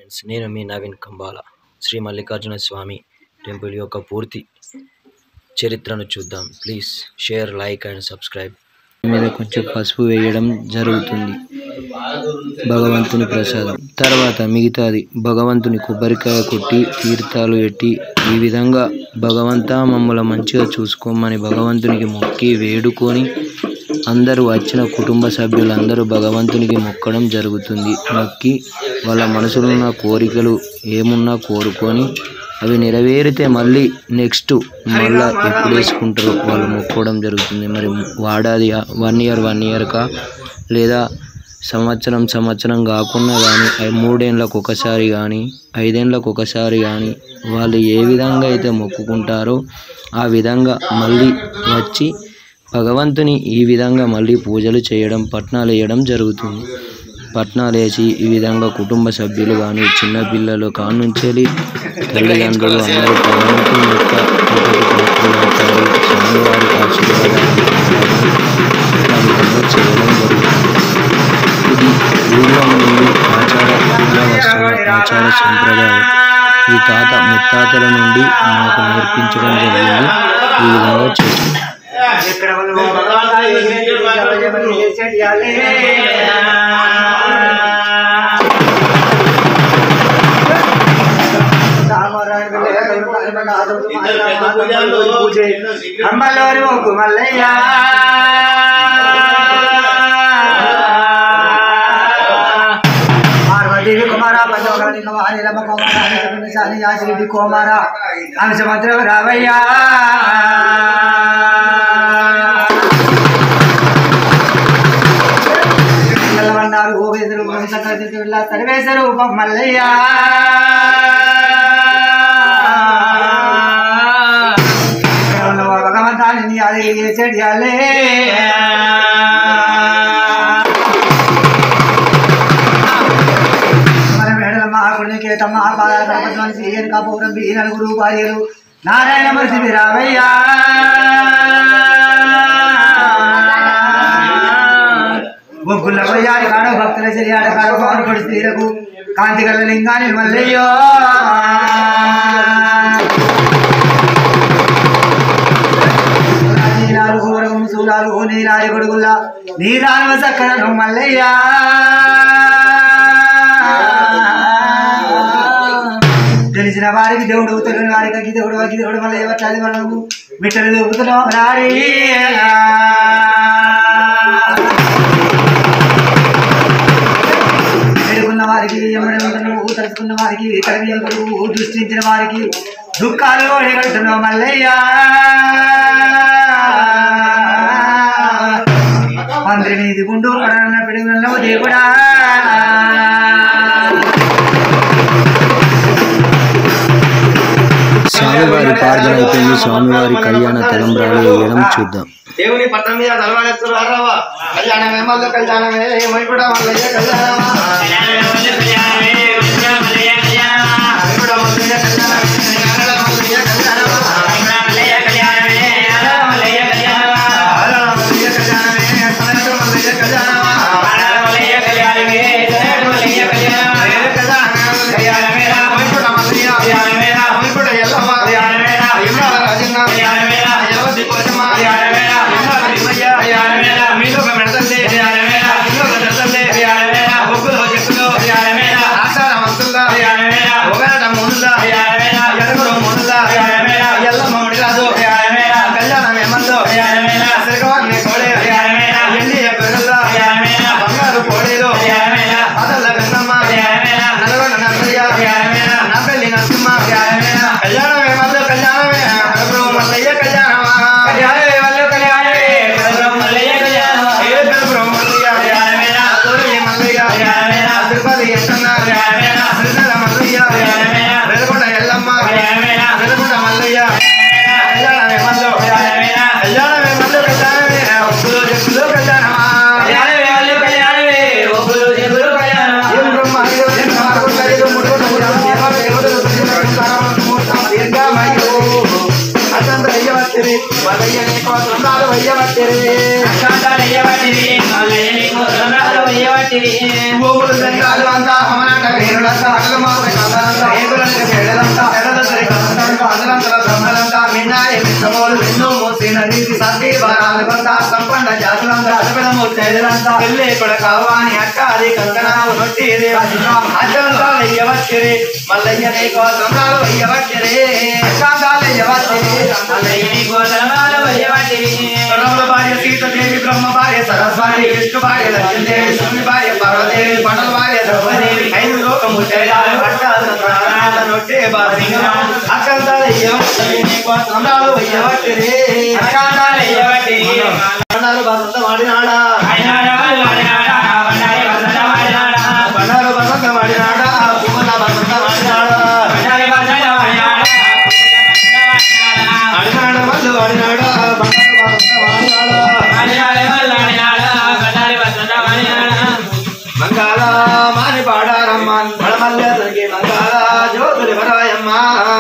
Friends నేను మీ Naveen Kambala Sri Mallikarjuna Swamy temple యొక్క పూర్తి చరిత్రను చూద్దాం please share like and subscribe మీద కొంచెం పసుపు వేయడం జరుగుతుంది భగవంతుని ప్రసాదం తర్వాత మిగతాది భగవంతుని కొబ్బరికాయ కొట్టి తీర్థాలు ఎట్టి ఈ విధంగా భగవంతా మమ్మల్ని మంచిగా చూసుకోమని భగవంతునికి మొక్కి వేడుకొని అందరూ వచ్చిన కుటుంబ సభ్యులందరూ భగవంతునికి మొక్కడం జరుగుతుంది మొక్కి వాళ్ళ మనసులో ఉన్న కోరికలు ఏమున్నా కోరుకొని అవి నెరవేరితే మళ్ళీ నెక్స్ట్ మళ్ళా ఎప్పుడు వేసుకుంటారో వాళ్ళు మొక్కోవడం జరుగుతుంది మరి వాడాది వన్ ఇయర్ వన్ ఇయర్కా లేదా సంవత్సరం సంవత్సరం కాకుండా కానీ మూడేళ్ళకు ఒకసారి కానీ ఐదేళ్ళకు ఒకసారి కానీ వాళ్ళు ఏ విధంగా అయితే మొక్కుకుంటారో ఆ విధంగా మళ్ళీ వచ్చి భగవంతుని ఈ విధంగా మళ్ళీ పూజలు చేయడం పట్నాలు వేయడం జరుగుతుంది పట్నాలు వేసి ఈ విధంగా కుటుంబ సభ్యులు కానీ చిన్నపిల్లలు కానుంచేలి తల్లిదండ్రులు అందరూ భగవంతుని యొక్క కృపకు పాత్రులవుతారు స్వామివారి ఆశీర్వాదాలు ఆ విధంగా చేయడం జరుగుతుంది ఇది ఊళ్ళో నుండి ఆచారంగా వస్తున్న ఆచార సంప్రదాయం ఈ తాత ముత్తాతల నుండి మాకు నేర్పించడం జరిగింది ఈ విధంగా చేస్తాం ఎక్కడ వాళ్ళు భగవంతుడు చేసేటి వాళ్ళే. పూజే. అమ్మలోరి మొక్కు మల్లయ్య పార్వతీవి కుమార పంచవకరణి కుమారి రమ కుమార సాని యాశ్రెడ్డి కుమార అంశమంత్రం రావయ్యా పిల్లలమన్నారు ఓవేదరు వంశకృతిలా సర్వేశ్వరు మల్లయ్య భగవంతాని అది చెడియాలే మన మేడల మహాకుడిని కేతమ్మ బాల ప్రపంచం శ్రీయన్ కపూరం బీ నలుగురు భార్యలు నారాయణ మరిసి రావయ్యా బొగ్గుల వయ్యారి కాడ భక్తుల చెరియాడ కాడ పవన్ కొడి స్త్రీలకు కాంతి గల లింగాన్ని మల్లయ్యో నీరాలు ఘోరము శూలాలు నీరారి గొడుగుల్లా నీరాలు సక్కడను మల్లయ్యా తెలిసిన వారికి దేవుడు తెలియని వారికి దేవుడు వారికి దేవుడు మళ్ళీ ఎవరి మనము మిట్టలు దూకుతున్నాం రారీ వేడుకున్న వారికి ఎమ్మడి ఉంటున్నావు తలుచుకున్న వారికి కలిగినప్పుడు దృష్టించిన వారికి దుఃఖాలు ఓడగలుగుతున్నావు మల్లయ్య మంత్రి మీది గుండు పడన పిడుగున్నావు దేవుడా స్వామివారి ప్రార్థన అయిపోయింది స్వామివారి కళ్యాణ తలంబ్రాలు వేయడం చూద్దాం దేవుని పట్టం మీద తలవాడేస్తారు రావా కళ్యాణమే మల్ల కళ్యాణమే ఏమై కూడా మల్లయ్య కళ్యాణమా అవి కూడా మల్లయ్య కళ్యాణమే కన్నడ మల్లయ్య కళ్యాణమా ఆలా మల్లయ్య కళ్యాణమే కన్నడ మల్లయ్య కళ్యాణమా వేరే కళ్యాణమే అవి కూడా మల్లయ్య అవి కూడా ఎల్లమ్మ ఇమ్రాల రాజన్న యవతి కోసమ్మ ఇమ్రాల తిమ్మయ్య మీలో ఒక మెడతల్లి మీలో ఒక దత్తల్లి ఒగ్గులో చెక్కులో మాత కందంత ఏగులంక చెడలంత చెడలసరి కందంత అందరంతల బ్రహ్మలంత మిన్నాయ మిన్నమోలు విన్ను మోసిన నీతి సత్తి వరాలు కొంత సంపన్న జాతులంత అదపెడ ముత్తైదులంత పెళ్ళి కొడక వాని అక్క అది కంకణాలు నొట్టిది అడ్డంతాలు అయ్యవచ్చిరి మల్లయ్య నీకో సంబరాలు అయ్యవచ్చిరి అడ్డంతాలు అయ్యవచ్చిరి మల్లయ్య నీకో సంబరాలు అయ్యవచ్చిరి రమణ భార్య సీతదేవి బ్రహ్మ భార్య సరస్వతి విష్ణు భార్య లక్ష్మీదేవి శివుని భార్య పార్వదేవి పండల భార్య ద్రౌపదేవి ఐదు లోకము చేయాలి పట్టాలు ప్రాణాల నొట్టే భార్య అక్కంతాలు అయ్యవచ్చిరి నీకో సంబరాలు అయ్యవచ్చిరి అక్కంతాలు అయ్యవచ్చిరి బండారు బసంత వాడినాడా బండారు బసంత వాడినాడా పువ్వుల బసంత వాడినాడా అడినాడు మల్లు వాడినాడా బండారు బసంత వాడినాడా మంగాళ మాని పాడారమ్మ మడమల్లె తొలగి మంగాళ జ్యోతులు వరాయమ్మ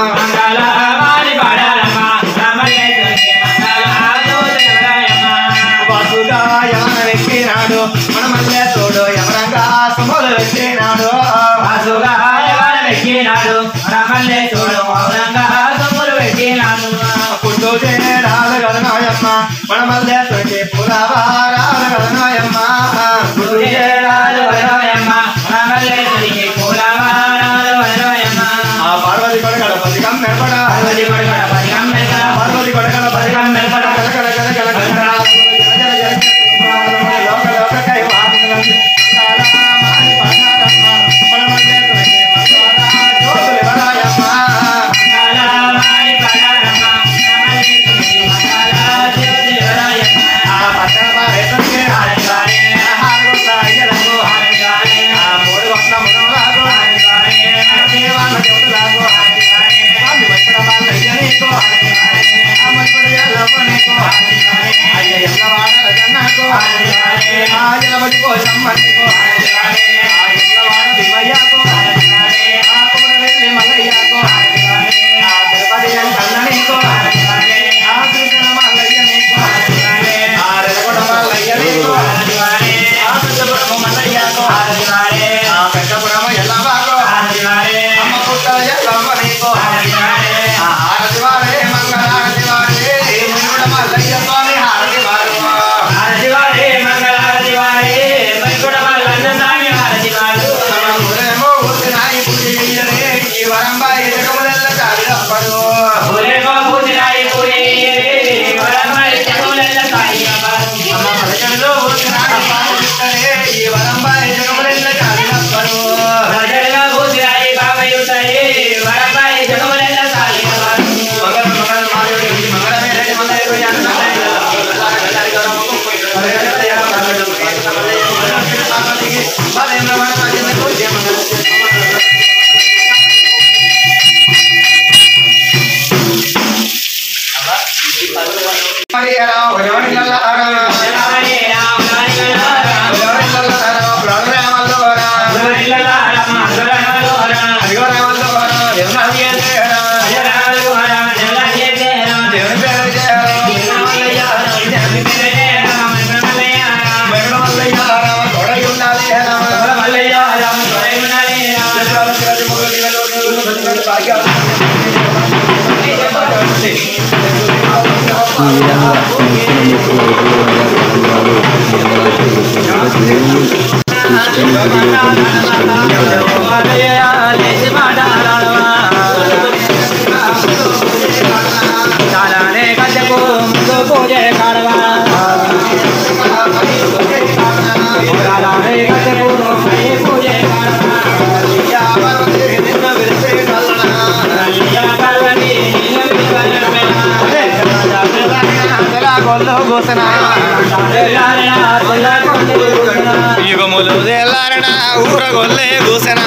వాసుగా యమన వెక్కినాడు మడమల్లె తోడు యమనంగా సమోలు వెక్కినాడు పుట్టు చేరాలు గదనాయమ్మ మడమల్లె తొలగి పురావారాలు గదనాయమ్మ పుట్టు చేరాలు గదనాయమ్మ ఆ పార్వతి కొడగడ పదికం మెరపడ పార్వతి కొడగడ పదికం మెరపడ కల కల కల కల కల కల లోక లోక కై వాదనం మాని పాడారమ్మ మడమల్లె తొలగి మంగాళ జ్యోతులు వరాయమ్మ ఆ పట్టణ పారేసరికి హారగొట్ట అయ్యలకు ఆ మూడు గొట్ల మునవలకు ఆ దేవాల దేవతలకు స్వామి వైపుడ వాళ్ళ అయ్యనీకు ఆ వైపుడ ఎల్లవ్వనీకు అయ్య ఎల్లవాడ రజన్నకు ఆ ఎలవడి కోసమ్మనికు ఆ ఎల్లవాడ భీమయ్యకు ఆ కుమరవెల్లి మల్లయ్యకు ఆ తిరుపతి కన్ననీకు ఆ శ్రీకరణ మల్లయ్యనీకు ఆ రెలగొండ మల్లయ్యనీకు ఆ పెద్దపురము మల్లయ్యకు ఆ పెద్దపురము ఎల్లవాకు అమ్మ పుట్ట ఎల్లవ్వనీకు ఆ హారతి వాడే మంగళారతి వాడే మునుడ మల్లయ్య స్వామి హారతి వాడు మనములేమో ఊరినాయి పూజ చెయ్యలే ఈ వరంబాయి జగములెల్ల చాలిరప్పడు అమ్మ పలకల్లో ఊరినాయి పాములిట్టలే ఈ వరంబాయి జగములెల్ల చాలిరప్పడు మంగళ మంగళ మాయుడి మంగళమే రేటి మంగళ ఈ విధంగా మొక్కుల మొక్కుల మంగళారతి దేవుని తీసుకొని గుడి లోపలికి తీసుకెళ్ళి యుగములు తెల్లారన ఊరగొల్లే కూసన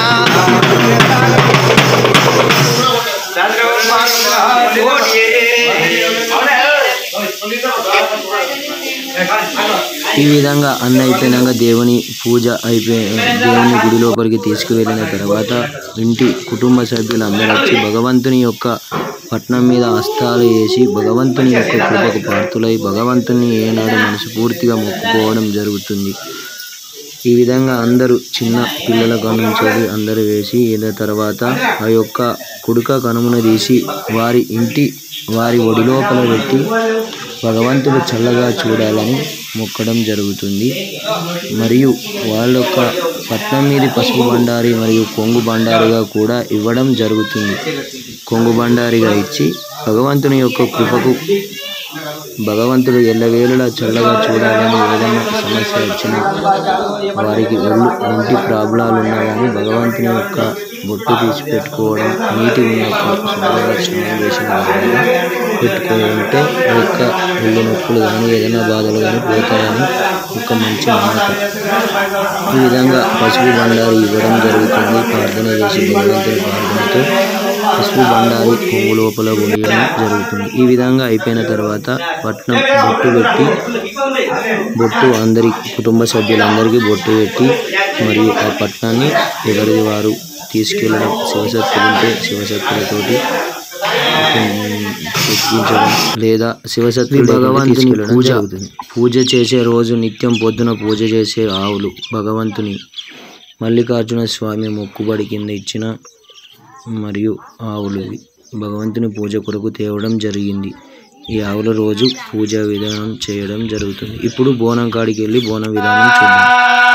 ఈ విధంగా అన్న అయిపోయినాక దేవుని పూజ అయిపోయి దేవుని గుడి లోపలికి తీసుకువెళ్ళిన తర్వాత ఇంటి కుటుంబ సభ్యులందరూ వచ్చి భగవంతుని యొక్క పట్నం మీద హస్తాలు వేసి భగవంతుని యొక్క కృపకు పాత్రులై భగవంతుని ఏనాడు మనసు పూర్తిగా మొక్కుకోవడం జరుగుతుంది ఈ విధంగా అందరూ చిన్న పిల్లల నుంచి అందరూ వేసి ఈయన తర్వాత ఆ యొక్క కుడుక కనుమును తీసి వారి ఇంటి వారి ఒడి లోపల పెట్టి భగవంతుడు చల్లగా చూడాలని మొక్కడం జరుగుతుంది మరియు వాళ్ళ యొక్క పట్నం మీది పసుపు బండారి మరియు కొంగు బండారిగా కూడా ఇవ్వడం జరుగుతుంది కొంగు బండారిగా ఇచ్చి భగవంతుని యొక్క కృపకు భగవంతుడు ఎల్లవేళలా చల్లగా చూడాలని ఏదైనా సమస్య వచ్చినా వారికి ఒళ్ళు ఒంటి ప్రాబ్లాలు ఉన్నా కానీ భగవంతుని యొక్క బొట్టు తీసి పెట్టుకోవడం నీటి ఉన్నప్పుడు శుభ్రంగా స్నానం చేసిన విధంగా పెట్టుకుంటే ఆ యొక్క ఒళ్ళు నొప్పులు కానీ ఏదైనా బాధలు కానీ పోతాయని ఒక మంచి నమ్మకం ఈ విధంగా పసుపు బండారి ఇవ్వడం జరుగుతుంది ప్రార్థన చేసి భగవంతుని ప్రార్థనతో పసుపు బండారి కొమ్ము లోపల పోయడం జరుగుతుంది ఈ విధంగా అయిపోయిన తర్వాత పట్నం బొట్టు పెట్టి బొట్టు అందరి కుటుంబ సభ్యులందరికీ బొట్టు పెట్టి మరియు ఆ పట్నాన్ని ఎవరిది వారు తీసుకెళ్ళడం శివశక్తులు ఉంటే శివశక్తులతోటి ఎక్కించడం లేదా శివశక్తి భగవంతుని పూజ పూజ చేసే రోజు నిత్యం పొద్దున పూజ చేసే ఆవులు భగవంతుని మల్లికార్జున స్వామి మొక్కుబడి కింద ఇచ్చిన మరియు ఆవులు ఇవి. భగవంతుని పూజ కొరకు తేవడం జరిగింది ఈ ఆవుల రోజు పూజ విధానం చేయడం జరుగుతుంది ఇప్పుడు బోనం కాడికి వెళ్ళి బోనం విధానం చూద్దాం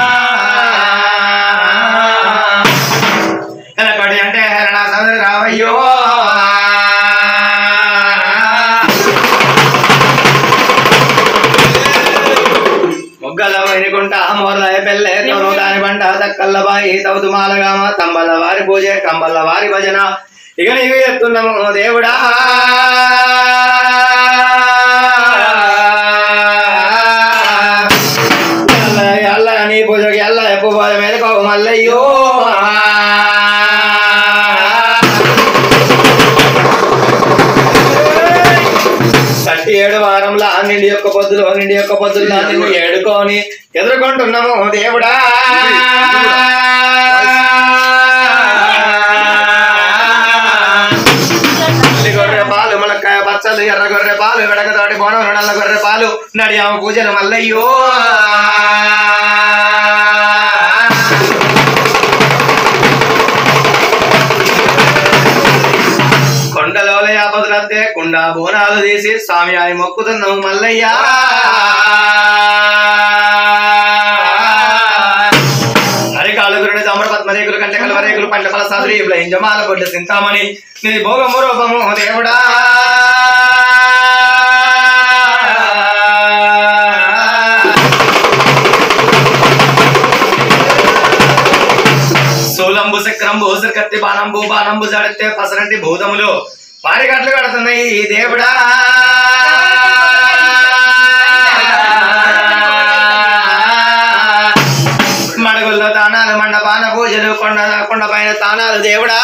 ఎలకడి అంటే హరణ సముద్ర రావయ్యో మొగ్గల వైనుకుంట మోర్లయ పెళ్ళే తోను దాని బంట దక్కల్ల బాయి తౌదు మాలగామ తంబల వారి పూజ కంబల్ల వారి భజన ఇక నీకు ఎత్తున్నాము దేవుడా ఎల్ల ఎల్ల నీ పూజకి ఎల్ల ఎప్పు పోల మేలుకో మల్లయ్యో సట్టి ఏడు వారంలో నిండి యొక్క పొద్దులు నిండి యొక్క పొద్దుల్లో నిన్ను ఏడుకొని ఎదుర్కొంటున్నాము దేవుడా తల్లి గొర్రె పాలు ములక్కాయ పచ్చలు ఎర్ర గొర్రె పాలు వెడకతోటి బోనం నల్ల గొర్రె పాలు నడియామ పూజలు మల్లయ్యో కొండలోల యాపదులత్తే కుండ బోనాలు తీసి స్వామి అని మొక్కుతున్నాము మల్లయ్యా హరికాలు గురుని తమ్ముడు పద్మరేకులు కంటే కలవరేకులు పంట ఫల సాదురి జమాల బొడ్డ సింతామణి నీ భోగము రూపము దేవుడా సోలంబు చక్రంబు కత్తి బాణంబు బాణంబు జడితే పసరంటి భూతములు పారిగట్లు కడుతున్నాయి ఈ దేవుడా మడుగుల్లో తానాలు మండపాన పూజలు కొండ కొండ పైన తానాలు దేవుడా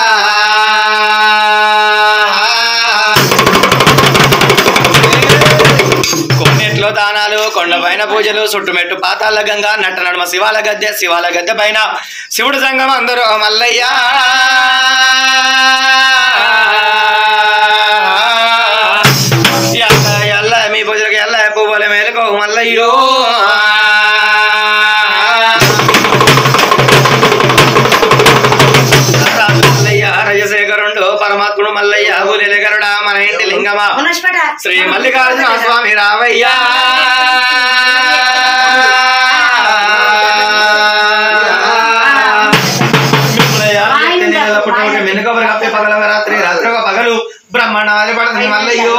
కొన్నిట్లో దానాలు కొండపైన పూజలు చుట్టుమెట్టు పాతాల గంగ నట్ట నడుమ శివాల గద్దె శివాల గద్దె పైన శివుడు సంగం అందరూ మల్లయ్యా ఎల్ల ఎల్ల మీ పూజలకు ఎల్ల పువ్వుల మేలుకో మల్లయ్యో మల్లయ్య రజశేఖరుండు పరమాత్ముడు మల్లయ్య బులిగరుడా మన ఇంటి లింగమా శ్రీ మల్లికార్జున స్వామి రావయ్యా మెనుకబరి కప్పి పగల రాత్రి రాత్రి పగలు బ్రహ్మాండాలు పడుతుంది మల్లయ్యో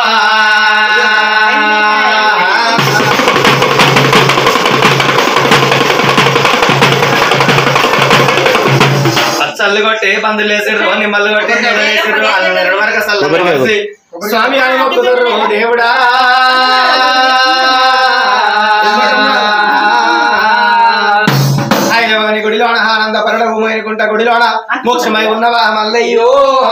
పచ్చళ్ళు కొట్టి పందులు వేసిర్రు నిమ్మలు కొట్టి నీళ్ళు వేసిర్రు అందరి వరకు సల్లగా కలిసి స్వామి అని మొక్కుతారు దేవుడా ఆయన గుడిలోన ఆనంద పరడ భూమైనకుంట గుడిలోన మోక్షమై ఉన్నవా మల్లయ్యో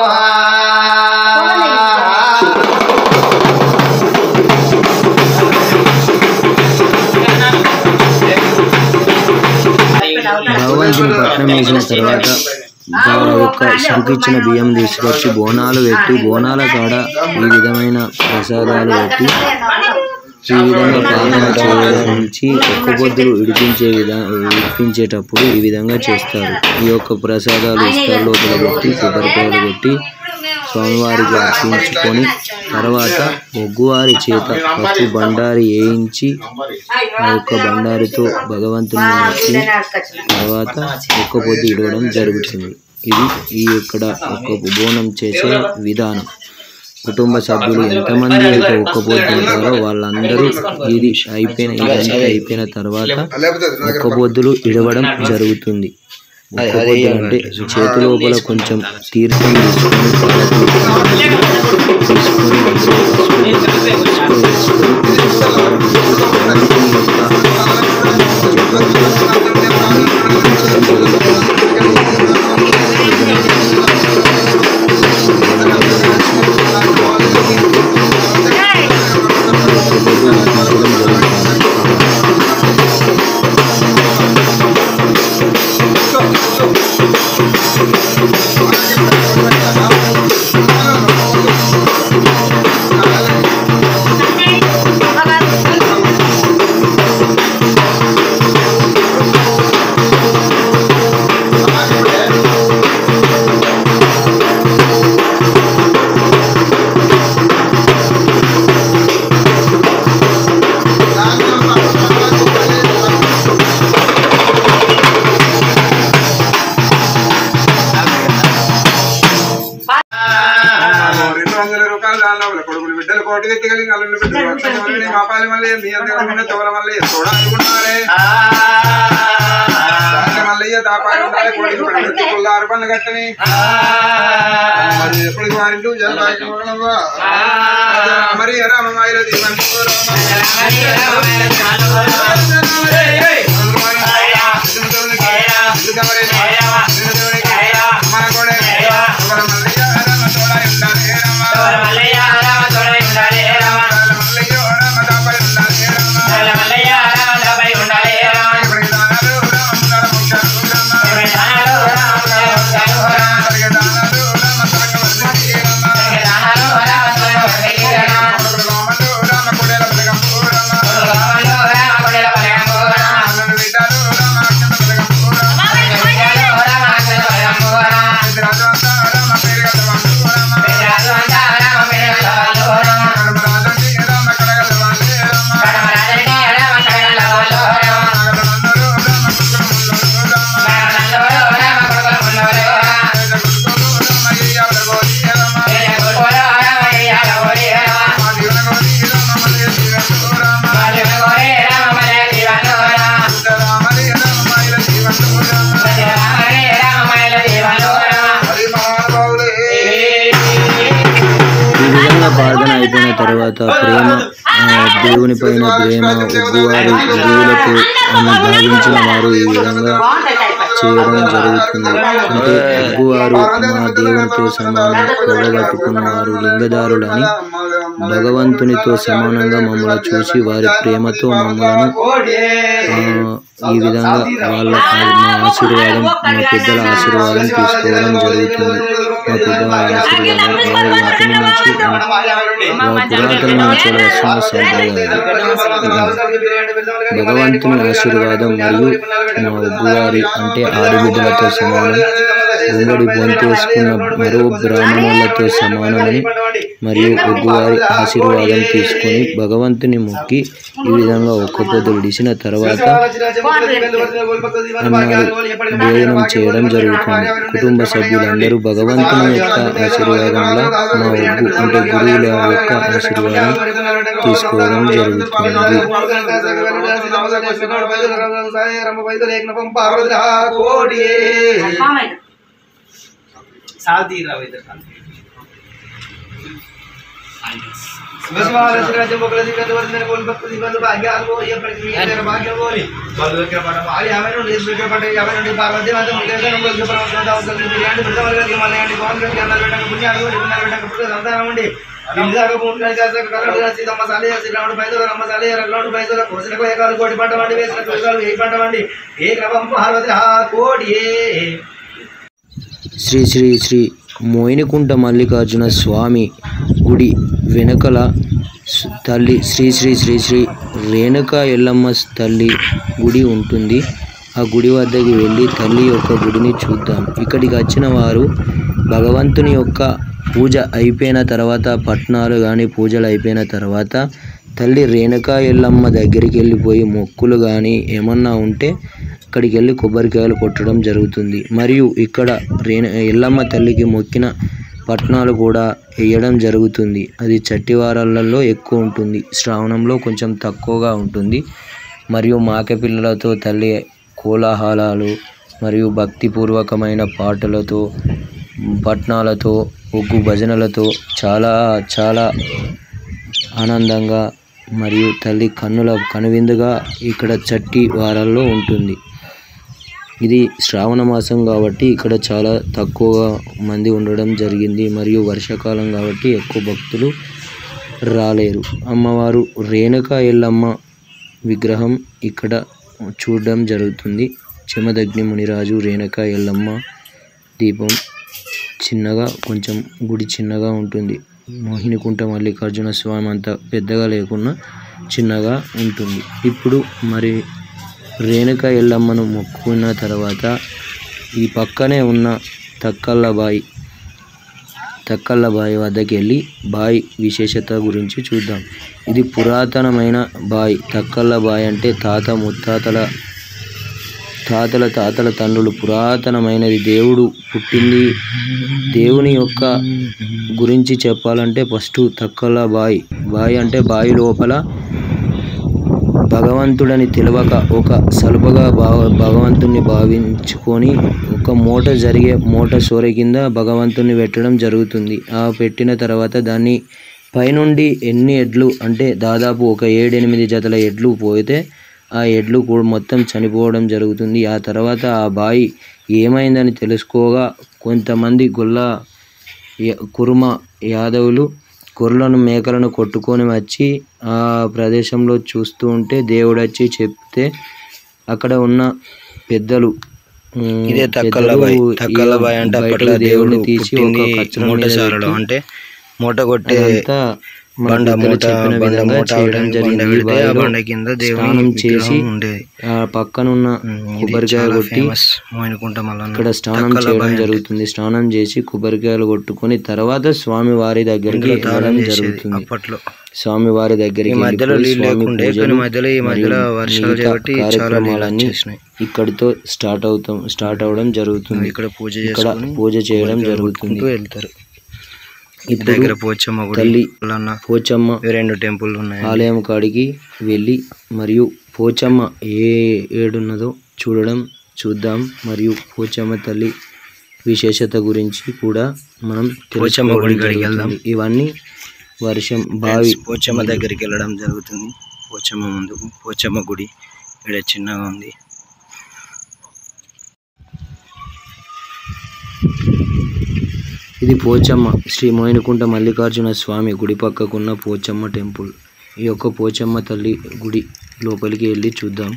భగవంతుని పట్నం వేసిన తర్వాత వారి యొక్క సరుకిచ్చిన బియ్యం తీసుకొచ్చి బోనాలు పెట్టి బోనాల కాడ ఈ విధమైన ప్రసాదాలు పెట్టి ఈ విధంగా ప్రార్థన చేయించి ఒక్క పొద్దులు విడిపించే విధా విడిపించేటప్పుడు ఈ విధంగా చేస్తారు ఈ యొక్క ప్రసాదాలు ఇస్తారు లోపల పెట్టి కొబ్బరికాయలు కొట్టి స్వామివారికి అర్పించుకొని తర్వాత ఒగ్గువారి చేత పప్పు బండారి వేయించి ఆ యొక్క బండారితో భగవంతుని వచ్చి తర్వాత ఒక్క పొద్దు ఇడవడం జరుగుతుంది ఇది ఈ ఇక్కడ ఒక్క బోనం చేసే విధానం కుటుంబ సభ్యులు ఎంతమంది అయితే ఒక్క పొద్దు ఉంటారో వాళ్ళందరూ ఇది అయిపోయిన ఇదంతా అయిపోయిన తర్వాత ఒక్క పొద్దులు ఇడవడం జరుగుతుంది ఒక్క పొద్దు అంటే చేతి లోపల కొంచెం తీర్థం తీసుకొని పాల తీర్థం తీసుకొని అందులో పసుపు వేసుకొని కొంచెం కారం వేసి భగవంతుని యొక్క జపంతో విడిపించడం జరుగుతుంది రెండు వందల రూపాయలు దానిలో ఉన్న కొడుకులు బిడ్డలు కోటి తెచ్చగలిగి అల్లుళ్ళు బిడ్డలు వచ్చి మా పాలి మళ్ళీ మీ అందరూ ఉన్న తోల మళ్ళీ తోడా అనుకుంటారే దాంట్లో మల్లయ్య దాపాలు ఉండాలి కోటి పెట్టి పుల్లారు పనులు కట్టని మరి ఎప్పటికి వారింటూ జలపాకి పోవడమ్మా. మరి రామమాయిల దీవెన మన కూడా మల్లయ్య రామ తోడా ఉండాలి రామ మల్లయ్య రామ దాపాలు ఉండాలి రామ ఇప్పటికి దానాలు రామ ముందర ముఖ్యాలు రామ సరిగ్గా దానాలు రామ సరక వర్షించి రామ రామలు రామ కొడేల బలగంపు రామ అన్నలు విడ్డాలు రామ అక్షత బలగంపు రామ రాజవంతా రామ పేరు గలవాళ్ళు రామ కడమరాజంటి రామ కడగలవాళ్ళే రామ నాగరమందరు రామ కుటుంబంలో రామ పేద గురుకులు రామ ఇయ్యాల గోలి రామ మా దీవెన గోలి రామ మల్లె దీవెనలు రామ బుద్ధ రామలి రామ మాయల దీవెనలు రామ హరి మహానుభావులే ఈ విధంగా ప్రార్థన అయిపోయిన తర్వాత ప్రేమ ఆ, దేవుని పైన ప్రేమ ఒగ్గువారు గురువులతో అని భావించిన వారు ఈ విధంగా చేయడం జరుగుతుంది అంటే ఒగ్గువారు మా దేవునితో సమానం కూడగట్టుకున్న వారు లింగదారులని భగవంతునితో సమానంగా మమ్మల్ని చూసి వారి ప్రేమతో మమ్మలను ఆ, ఈ విధంగా వాళ్ళ మా ఆశీర్వాదం మా పెద్దల ఆశీర్వాదం తీసుకోవడం జరుగుతుంది మా పెద్దల ఆశీర్వాదం వారి వెనుకల నుంచి మా పురాతన నుంచి వస్తున్న సంప్రదాయం భగవంతుని ఆశీర్వాదం మరియు మా ఒగ్గువారి అంటే ఆడబిడ్డలతో సమానం ఉంగడి బొంతేసుకున్న మరో బ్రాహ్మణులతో సమానమని మరియు ఒగ్గువారి ఆశీర్వాదం తీసుకొని భగవంతుని మొక్కి ఈ విధంగా ఒక్క పొద్దు విడిచిన తర్వాత అన్నారు భోజనం చేయడం జరుగుతుంది కుటుంబ సభ్యులందరూ భగవంతుని యొక్క ఆశీర్వాదంలో మా ఒగ్గు అంటే గురువుల యొక్క ఆశీర్వాదం తీసుకోవడం జరుగుతుంది కోటి శ్రీ శ్రీ శ్రీ మోయినకుంట మల్లికార్జున స్వామి గుడి వెనకల స్- తల్లి శ్రీ శ్రీ శ్రీ శ్రీ రేణుక ఎల్లమ్మ తల్లి గుడి ఉంటుంది ఆ గుడి వద్దకు వెళ్ళి తల్లి యొక్క గుడిని చూద్దాం ఇక్కడికి వచ్చిన వారు భగవంతుని యొక్క పూజ అయిపోయిన తర్వాత పట్నాలు కానీ పూజలు అయిపోయిన తర్వాత తల్లి రేణుకా ఎల్లమ్మ దగ్గరికి వెళ్ళిపోయి మొక్కులు కానీ ఏమన్నా ఉంటే అక్కడికి వెళ్ళి కొబ్బరికాయలు కొట్టడం జరుగుతుంది మరియు ఇక్కడ రేణ ఎల్లమ్మ తల్లికి మొక్కిన పట్నాలు కూడా వేయడం జరుగుతుంది అది చట్టివారాలలో ఎక్కువ ఉంటుంది శ్రావణంలో కొంచెం తక్కువగా ఉంటుంది మరియు మాక పిల్లలతో తల్లి కోలాహలాలు మరియు భక్తిపూర్వకమైన పాటలతో పట్నాలతో ఒగ్గు భజనలతో చాలా చాలా ఆనందంగా మరియు తల్లి కన్నుల కనువిందుగా ఇక్కడ చట్టి వారాల్లో ఉంటుంది ఇది శ్రావణ మాసం కాబట్టి ఇక్కడ చాలా తక్కువ మంది ఉండడం జరిగింది మరియు వర్షాకాలం కాబట్టి ఎక్కువ భక్తులు రాలేరు అమ్మవారు రేణుక ఎల్లమ్మ విగ్రహం ఇక్కడ చూడడం జరుగుతుంది చెమదగ్ని మునిరాజు రేణుక ఎల్లమ్మ దీపం చిన్నగా కొంచెం గుడి చిన్నగా ఉంటుంది మోహినికుంట మల్లికార్జున స్వామి అంత పెద్దగా లేకున్నా చిన్నగా ఉంటుంది ఇప్పుడు మరి రేణుక ఎల్లమ్మను మొక్కుకున్న తర్వాత ఈ పక్కనే ఉన్న తక్కల్ల బాయి తక్కల్ల బాయి వద్దకు వెళ్ళి బాయి విశేషత గురించి చూద్దాం ఇది పురాతనమైన బాయి తక్కల్ల బాయి అంటే తాత ముత్తాతల తాతల తాతల తండ్రులు పురాతనమైనది దేవుడు పుట్టింది దేవుని యొక్క గురించి చెప్పాలంటే ఫస్ట్ తక్కల బాయి బాయి అంటే బాయి లోపల భగవంతుడని తెలియక ఒక సలుపగా భావ భగవంతుణ్ణి భావించుకొని ఒక మూట జరిగే మూట సోర కింద భగవంతుణ్ణి పెట్టడం జరుగుతుంది ఆ పెట్టిన తర్వాత దాన్ని పైనుండి ఎన్ని ఎడ్లు అంటే దాదాపు ఒక ఏడెనిమిది జతల ఎడ్లు పోతే ఆ ఎడ్లు కూడా మొత్తం చనిపోవడం జరుగుతుంది ఆ తర్వాత ఆ బాయి ఏమైందని తెలుసుకోగా కొంతమంది గొల్ల య- కుర్మ యాదవులు గొర్రెలను మేకలను కొట్టుకొని వచ్చి ఆ ప్రదేశంలో చూస్తూ ఉంటే దేవుడు వచ్చి చెప్తే అక్కడ ఉన్న పెద్దలు ఉమ్, ఇదే తక్కలబాయ్ పెద్దలు తక్కలబాయ్ అంటే బయటకు అప్పట్లో దేవుడు తీసి ఒక పుట్టింది కచ్చల మూట మీద సారలో పెట్టి అంటే మూట కొట్టే అదంతా మన బండ పెద్దలు మూట చెప్పిన బండ విధంగా మూట చేయడం అవడానికి బండ జరిగింది ఈ పెడితే ఆ బావిలో బండ కింద దేవుని స్నానం చేసి విగ్రహం ఉండేది ఆ పక్కనున్న ఉమ్, ఇది కొబ్బరికాయ చాలా కొట్టి ఫేమస్ మోయినకుంట మల్లన్న ఇక్కడ స్నానం తక్కలబాయ్ చేయడం అంటే. జరుగుతుంది స్నానం చేసి కొబ్బరికాయలు కొట్టుకొని తర్వాత స్వామి వారి దగ్గరికి ఇందులో దానం వెళ్ళడం చేసేది జరుగుతుంది అప్పట్లో స్వామి వారి ఈ దగ్గరికి మధ్యలో వెళ్ళిపోయి నీళ్ళు స్వామి లేకుండే పూజలు కానీ మధ్యలో ఈ మధ్యలో మరియు వర్షాలు మిగతా కాబట్టి చాలా నీళ్ళు కార్యక్రమాలన్నీ వచ్చేసినాయి ఇక్కడితో స్టార్ట్ అవుతాం స్టార్ట్ అవడం జరుగుతుంది ఇక్కడ పూజ ఇక్కడ చేసుకొని పూజ చేయడం కొబ్బరికాయలు జరుగుతుంది కొట్టుకుంటూ వెళ్తారు ఇటు ఇప్పుడు దగ్గర పోచమ్మ గుడి తల్లి మల్లన్న పోచమ్మ ఇవి రెండు టెంపుల్ ఉన్నాయి ఆలయం కాడికి వెళ్ళి మరియు పోచమ్మ ఏ ఏడున్నదో చూడడం చూద్దాం మరియు పోచమ్మ తల్లి విశేషత గురించి కూడా మనం పోచమ్మ గుడి తెలుసుకోవడం కాడికి వెళ్దాం. జరుగుతుంది. ఇవన్నీ వర్షం బావి పోచమ్మ దగ్గరికి వెళ్ళడం జరుగుతుంది పోచమ్మ ముందు పోచమ్మ గుడి ఇక్కడ చిన్నగా ఉంది ఇది పోచమ్మ శ్రీ మోయినకుంట మల్లికార్జున స్వామి గుడి పక్కకున్న పోచమ్మ టెంపుల్ ఈ యొక్క పోచమ్మ తల్లి గుడి లోపలికి వెళ్ళి చూద్దాం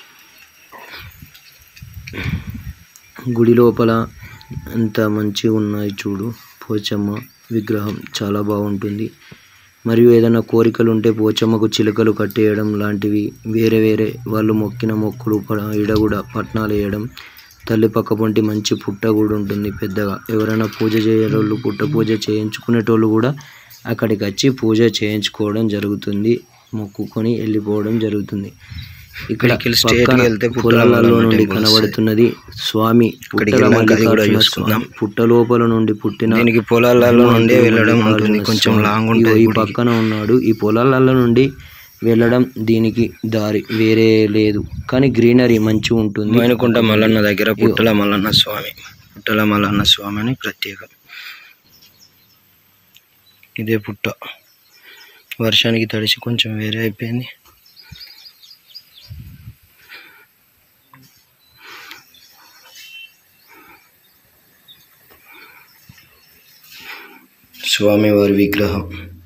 గుడి లోపల ఎంత మంచిగా ఉన్నాయి చూడు పోచమ్మ విగ్రహం చాలా బాగుంటుంది మరియు ఏదైనా కోరికలు ఉంటే పోచమ్మకు చిలుకలు కట్టేయడం లాంటివి వేరే వేరే వాళ్ళు మొక్కిన మొక్కులు ప- ఈడ కూడా పట్నాలు వేయడం తల్లి పక్క పొంటి మంచి పుట్ట కూడా ఉంటుంది పెద్దగా ఎవరైనా పూజ చేయరోళ్ళు పుట్ట పూజ చేయించుకునేటోళ్ళు కూడా అక్కడికి వచ్చి పూజ చేయించుకోవడం జరుగుతుంది మొక్కుకొని వెళ్ళిపోవడం జరుగుతుంది ఇక్కడ ఇక్కడికి వెళ్ళి straight పక్కన గా వెళ్తే పుట్టల పొలాలలో మల్లన్న నుండి టెంపుల్ కనబడుతున్నది స్వామి ఇక్కడికి పుట్టల వెళ్ళాక అది కూడా మల్లికార్జున చూసుకుందాం. స్వామి పుట్ట లోపల నుండి పుట్టిన దీనికి పొలాలలో నుండి హనుమంతుడు వెళ్ళడం ఉంటుంది మల్లికార్జున కొంచెం స్వామి. లాంగ్ ఇగో ఉంటుంది ఈ గుడికి. పక్కన ఉన్నాడు ఈ పొలాలలో నుండి వెళ్ళడం దీనికి దారి వేరే లేదు కానీ గ్రీనరీ మంచిగా ఉంటుంది మోయినకుంట మల్లన్న దగ్గర పుట్టల మల్లన్న స్వామి పుట్టల మల్లన్న స్వామి అని ప్రత్యేకం ఇదే పుట్ట వర్షానికి తడిసి కొంచెం వేరే అయిపోయింది స్వామివారి విగ్రహం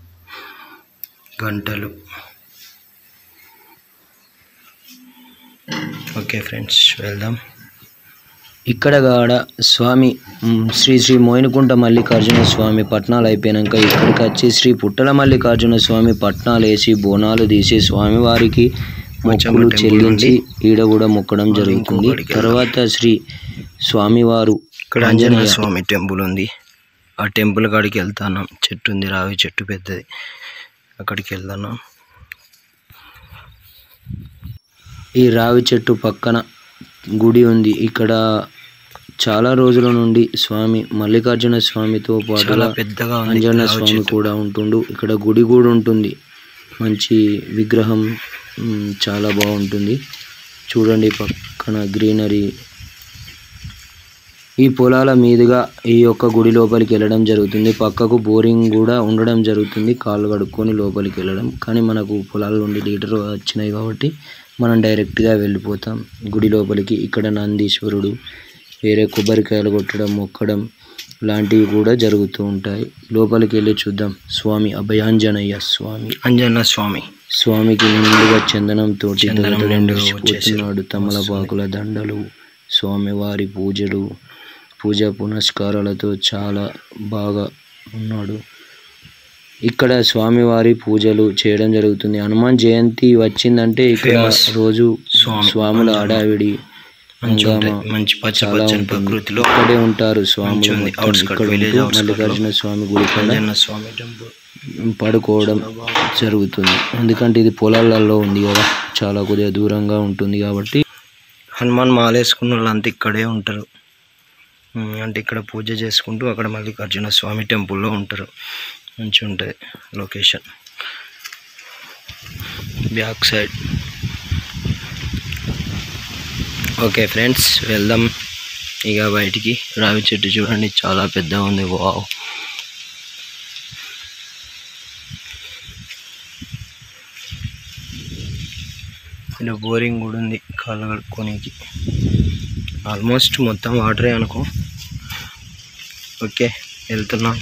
గంటలు ఓకే ఫ్రెండ్స్ వెళ్దాం ఇక్కడ కాడ స్వామి మ్, శ్రీ శ్రీ మోయినకుంట మల్లికార్జున స్వామి పట్నాలు అయిపోయాక ఇక్కడికి వచ్చి శ్రీ పుట్టల మల్లికార్జున స్వామి పట్నాలు వేసి బోనాలు తీసి స్వామివారికి మొక్కులు చెల్లించి ఈడ కూడా మొక్కడం జరుగుతుంది తర్వాత శ్రీ స్వామివారు ఇక్కడ ఆంజనేయ స్వామి టెంపుల్ ఉంది ఆ టెంపుల్ కాడికి వెళ్తాను చెట్టు ఉంది రావి చెట్టు పెద్దది అక్కడికి వెళ్తాను ఈ రావి చెట్టు పక్కన గుడి ఉంది ఇక్కడ చాలా రోజుల నుండి స్వామి మల్లికార్జున స్వామితో చాలా పాటుగా పెద్దగా ఉంది అంజన్న రావి స్వామి చెట్టు. కూడా ఉంటుండు ఇక్కడ గుడి కూడా ఉంటుంది మంచి విగ్రహం మ్, చాలా బాగుంటుంది చూడండి పక్కన గ్రీనరీ ఈ పొలాల మీదుగా ఈ యొక్క గుడి లోపలికి వెళ్ళడం జరుగుతుంది పక్కకు బోరింగ్ కూడా ఉండడం జరుగుతుంది కాళ్ళు కడుక్కొని లోపలికి వెళ్ళడం కానీ మనకు పొలాల నుండి లీటర్ వచ్చినాయి కాబట్టి మనం డైరెక్ట్గా వెళ్ళిపోతాం గుడి లోపలికి ఇక్కడ నందీశ్వరుడు వేరే కొబ్బరికాయలు కొట్టడం మొక్కడం లాంటివి కూడా జరుగుతూ ఉంటాయి లోపలికి వెళ్ళి చూద్దాం స్వామి అభయాంజనయ్య స్వామి అంజన్న స్వామి స్వామికి నిండుగా చందనం తోటి చందనం నిండుగా వచ్చేసి పోతున్నాడు తమలపాకుల దండలు స్వామివారి పూజలు పూజా పునస్కారాలతో చాలా బాగా ఉన్నాడు ఇక్కడ స్వామివారి పూజలు చేయడం జరుగుతుంది హనుమాన్ జయంతి వచ్చిందంటే ఇక్కడ Famous రోజు స్వామి స్వాముల హడావిడి మంచి హంగామా ఉంటాయి. మంచి పచ్చ చాలా పచ్చని ఉంటుంది ప్రకృతిలో ఇక్కడే ఉంటారు స్వాములు మంచిగా ఉంది. మొత్తం Outskirt, ఇక్కడ village ఉంటూ outskirt లో. మల్లికార్జున స్వామి గుడి కాడ అంజన్న స్వామి టెంపుల్ పడుకోవడం జరుగుతుంది ఎందుకంటే ఇది పొలాలలో ఉంది కదా చాలా కొద్దిగా దూరంగా ఉంటుంది కాబట్టి హనుమాన్ మాలేసుకున్న వాళ్ళంతా ఇక్కడే ఉంటారు ఉమ్, అంటే ఇక్కడ పూజ చేసుకుంటూ అక్కడ మల్లికార్జున స్వామి టెంపుల్లో ఉంటారు మంచిగా ఉంటుంది location back side okay friends వెళ్దాం ఇక బయటికి రావి చెట్టు చూడండి చాలా పెద్దగా ఉంది వావ్ ఇలా బోరింగ్ కూడా ఉంది కాళ్ళు కడుక్కోనికి ఆల్మోస్ట్ మొత్తం వాటరే అనుకో ఓకే వెళ్తున్నాం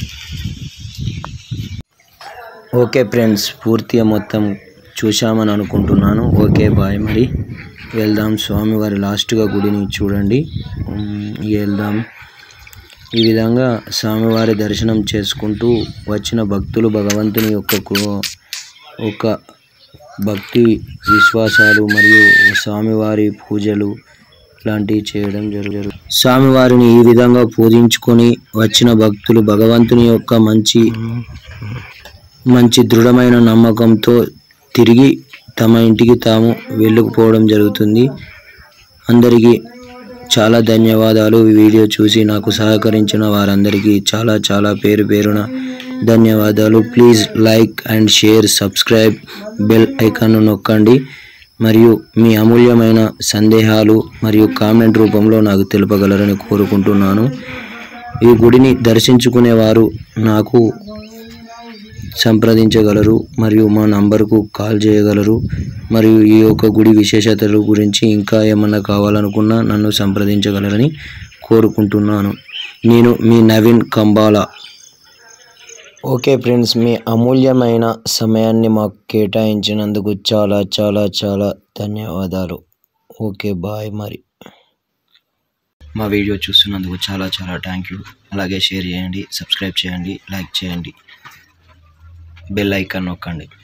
ఓకే ఫ్రెండ్స్ పూర్తిగా మొత్తం చూశామని అనుకుంటున్నాను ఓకే బాయ్ మరి వెళ్దాం స్వామివారి లాస్ట్గా గుడిని చూడండి ఉమ్, ఇక వెళ్దాం ఈ విధంగా స్వామివారి దర్శనం చేసుకుంటూ వచ్చిన భక్తులు భగవంతుని యొక్క కృ- ఒక భక్తి విశ్వాసాలు మరియు స్వామివారి పూజలు లాంటివి చేయడం జరుగుతుంది స్వామివారిని ఈ విధంగా పూజించుకొని వచ్చిన భక్తులు భగవంతుని యొక్క మంచి మంచి దృఢమైన నమ్మకంతో తిరిగి తమ ఇంటికి తాము వెళ్ళుకుపోవడం జరుగుతుంది అందరికీ చాలా ధన్యవాదాలు ఈ వీడియో చూసి నాకు సహకరించిన వారందరికీ చాలా చాలా పేరు పేరున ధన్యవాదాలు please like and share subscribe bell icon నొక్కండి మరియు మీ అమూల్యమైన సందేహాలు మరియు కామెంట్ రూపంలో నాకు తెలుపగలరని కోరుకుంటున్నాను ఈ గుడిని దర్శించుకునేవారు నాకు సంప్రదించగలరు మరియు మా నంబర్కు కాల్ చేయగలరు మరియు ఈ యొక్క గుడి విశేషతల గురించి ఇంకా ఏమన్నా కావాలనుకున్నా నన్ను సంప్రదించగలరని కోరుకుంటున్నాను నేను మీ నవీన్ కంబాల ఓకే ఫ్రెండ్స్ మీ అమూల్యమైన సమయాన్ని మాకు కేటాయించినందుకు చాలా చాలా చాలా ధన్యవాదాలు ఓకే బాయ్ మరి మా వీడియో చూస్తున్నందుకు చాలా చాలా థ్యాంక్ యూ అలాగే షేర్ చేయండి సబ్స్క్రైబ్ చేయండి లైక్ చేయండి బెల్ ఐకాన్ నొక్కండి